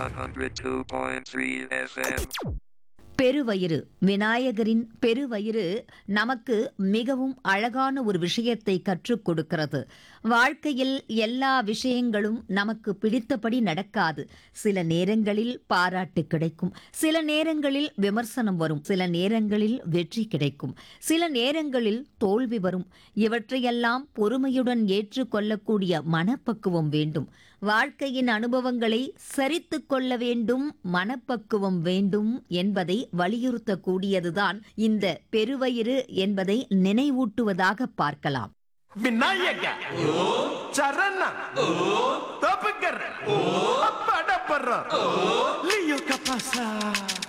102.3 FM. பெருவயிறு விநாயகரின் பெருவயிறு நமக்கு மிகவும் அழகான ஒரு விஷயத்தை கற்றுக் கொடுக்கிறது வாழ்க்கையில் எல்லா விஷயங்களும் நமக்கு பிடித்தபடி நடக்காது சில நேரங்களில் பாராட்டு கிடைக்கும் சில நேரங்களில் விமர்சனம் வரும் சில நேரங்களில் வெற்றி கிடைக்கும் சில நேரங்களில் தோல்வி வரும் இவற்றையெல்லாம் பொறுமையுடன் ஏற்றுக்கொள்ளக்கூடிய மனப்பக்குவம் வேண்டும் வாழ்க்கையின் அனுபவங்களை சரித்துக் கொள்ள வேண்டும் மனப்பக்குவம் வேண்டும் என்பதை வலியுறுத்தக்கூடியதுதான் இந்த பெருவயிறு என்பதை நினைவூட்டுவதாக பார்க்கலாம் விநாயக சரண தப்புக்கர படப்பற லியோ கபாசா